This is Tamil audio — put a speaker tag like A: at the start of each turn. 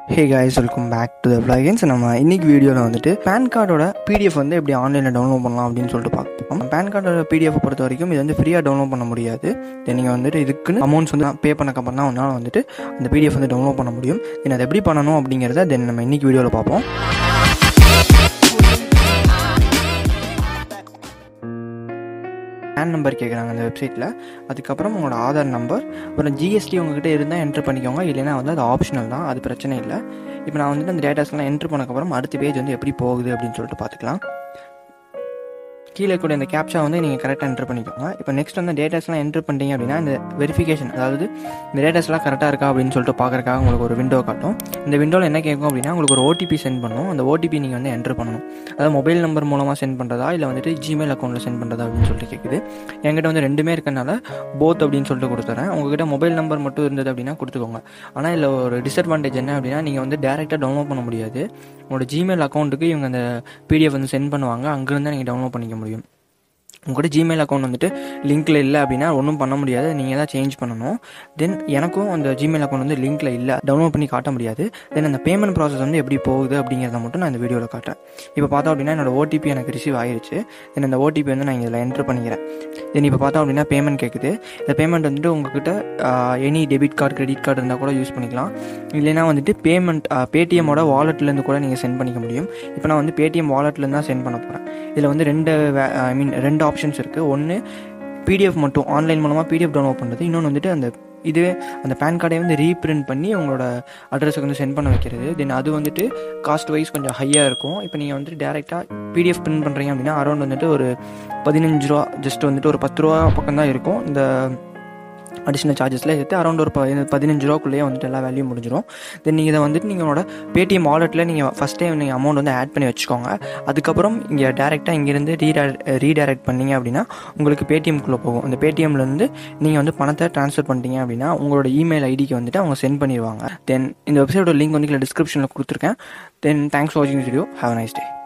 A: hey guys welcome back to the blogins நம்ம இன்னைக்கு வீடியோவில் வந்துட்டு பேன் கார்டோட பிடிஎஃப் வந்து எப்படி ஆன்லைனில் டவுன்லோட் பண்ணலாம் அப்படின்னு சொல்லிட்டு பார்ப்போம் பேன் கார்டோட பிடிஎஃப் பொறுத்த வரைக்கும் இது வந்து ஃப்ரீயாக டவுன்லோட் பண்ண முடியாது தென் நீங்கள் வந்துட்டு இதுக்குன்னு அமௌண்ட்ஸ் வந்து பே பண்ணக்கப்புறம் தான் உன்னால் வந்துட்டு அந்த பிடிஎஃப் வந்து டவுன்லோட் பண்ண முடியும் தென் அதை எப்படி பண்ணணும் அப்படிங்கிறத தென் நம்ம இன்னைக்கு வீடியோவில் பார்ப்போம் பேன் நம்பர் கேட்குறாங்க அந்த வெப்சைட்டில் அதுக்கப்புறம் உங்களோட ஆதார் நம்பர் அப்புறம் ஜிஎஸ்டி உங்ககிட்ட இருந்தால் என்ட்ரு பண்ணிக்கோங்க இல்லைன்னா வந்து அது ஆப்ஷனல் தான் அது பிரச்சனை இல்லை இப்போ நான் வந்துட்டு அந்த டேட்டாஸ்லாம் என்ட்ரு பண்ணக்கப்புறம் அடுத்த பேஜ் வந்து எப்படி போகுது அப்படின்னு சொல்லிட்டு பார்த்துக்கலாம் கீழே கூட இந்த கேப்ஷா வந்து நீங்கள் கரெக்டாக என்ட்ரு பண்ணிக்கோங்க இப்போ நெக்ஸ்ட் வந்து டேட்டாஸ்லாம் என்ட்ரு பண்ணிட்டீங்க அப்படின்னா இந்த வெரிஃபிகேஷன் அதாவது இந்த டேட்டாஸ்லாம் கரெக்டாக இருக்கா அப்படின்னு சொல்லிட்டு பார்க்குறக்காக உங்களுக்கு ஒரு விண்டோ காட்டும் இந்த விண்டோவில் என்ன கேட்கும் அப்படின்னா உங்களுக்கு ஒரு ஓடிபி சென்ட் பண்ணும் அந்த ஓடிபி நீங்கள் வந்து என்ட்ரு பண்ணணும் அதாவது மொபைல் நம்பர் மூலமாக சென்ட் பண்ணுறதா இல்லை வந்துட்டு ஜிமெயில் அக்கௌண்ட்டில் சென்ட் பண்ணுறதா அப்படின்னு சொல்லிட்டு கேட்குது என்கிட்ட வந்து ரெண்டுமே இருக்கனால போத் அப்படின்னு சொல்லிட்டு கொடுத்துறேன் உங்ககிட்ட மொபைல் நம்பர் மட்டும் இருந்தது அப்படின்னா கொடுத்துக்கோங்க ஆனால் இதில் ஒரு டிஸ்அட்வான்டேஜ் என்ன அப்படின்னா நீங்கள் வந்து டேரெக்டாக டவுன்லோட் பண்ண முடியாது உங்களோட ஜிமெயில் அக்கௌண்ட்டுக்கு இவங்க அந்த பிடிஎஃப் வந்து சென்ட் பண்ணுவாங்க அங்கேருந்து நீங்கள் டவுன்லோட் பண்ணிக்க முடியும் உங்கள்கிட்ட ஜிமெயில் அக்கௌண்ட் வந்துட்டு லிங்க்கில் இல்லை அப்படின்னா ஒன்றும் பண்ண முடியாது நீங்கள் தான் சேஞ்ச் பண்ணணும் தென் எனக்கும் அந்த ஜிமெயில் அக்கௌண்ட் வந்து லிங்க்கில் இல்லை டவுன்லோட் பண்ணி காட்ட முடியாது தென் அந்த பேமெண்ட் ப்ராசஸ் வந்து எப்படி போகுது அப்படிங்கிறத மட்டும் நான் இந்த வீடியோவில் காட்டுறேன் இப்போ பார்த்தோம் அப்படின்னா என்னோட ஓடிபி எனக்கு ரிசீவ் ஆயிருச்சு தென் அந்த ஓடிபி வந்து நான் இதில் என்ட்ரு பண்ணிக்கிறேன் தென் இப்போ பார்த்தோம் அப்படின்னா பேமெண்ட் கேட்குது இந்த பேமெண்ட் வந்துட்டு உங்ககிட்ட any debit card credit card இருந்தால் கூட யூஸ் பண்ணிக்கலாம் இல்லைனா வந்துட்டு பேமெண்ட் பேடிஎம்மோட வாலெட்லேருந்து கூட நீங்கள் சென்ட் பண்ணிக்க முடியும் இப்போ நான் வந்து பேடிஎம் வாலெட்லேருந்து தான் சென்ட் பண்ண போகிறேன் இதில் வந்து ரெண்டு ஐ மீன் ரெண்டு ஆப்ஷன்ஸ் இருக்குது ஒன்று பிடிஎஃப் மட்டும் ஆன்லைன் மூலமாக பிடிஎஃப் டவுன்லோட் பண்ணுறது இன்னொன்று வந்துட்டு அந்த இதுவே அந்த பேன் கார்டை வந்து ரீப்ரிண்ட் பண்ணி உங்களோட அட்ரஸுக்கு வந்து சென்ட் பண்ண வைக்கிறது தென் அது வந்துட்டு காஸ்ட் வைஸ் கொஞ்சம் ஹையாக இருக்கும் இப்போ நீங்கள் வந்துட்டு டேரெக்டாக பிடிஎஃப் பிரிண்ட் பண்ணுறீங்க அப்படின்னா அரௌண்ட் வந்துட்டு ஒரு பதினஞ்சு ரூபா ஜஸ்ட் வந்துட்டு ஒரு பத்து ரூபா பக்கம் தான் இருக்கும் இந்த அடிஷ்னல் சார்ஜஸ்லாம் சேர்த்து அரௌண்ட் ஒரு ப- பதினஞ்சு ரூபாக்குள்ளேயே வந்துட்டு எல்லா வேல்யூ முடிஞ்சிடும் தென் நீங்கள் இதை வந்துட்டு நீங்களோட பேடிஎம் வாலெட்டில் நீங்கள் ஃபஸ்ட் டைம் நீங்கள் அமௌண்ட் வந்து ஆட் பண்ணி வச்சுக்கோங்க அதுக்கப்புறம் இங்கே டேரெக்டாக இங்கேருந்து ரீடே ரீடைரக்ட் பண்ணீங்க அப்படின்னா உங்களுக்கு பேடிஎம்குள்ளே போகும் அந்த பேடிஎம்லேருந்து நீங்கள் வந்து பணத்தை ட்ரான்ஸ்ஃபர் பண்ணிட்டீங்க அப்படின்னா உங்களோட இமெயில் ஐடிக்கு வந்துட்டு அவங்க சென்ட் பண்ணிடுவாங்க தென் இந்த வெப்சைட்டோட லிங்க் வந்து கீழே டிஸ்கிரிப்ஷனில் கொடுத்துருக்கேன் தென் தேங்க்ஸ் ஃபார் வாட்சிங் வீடியோ ஹேவ் நைஸ் டே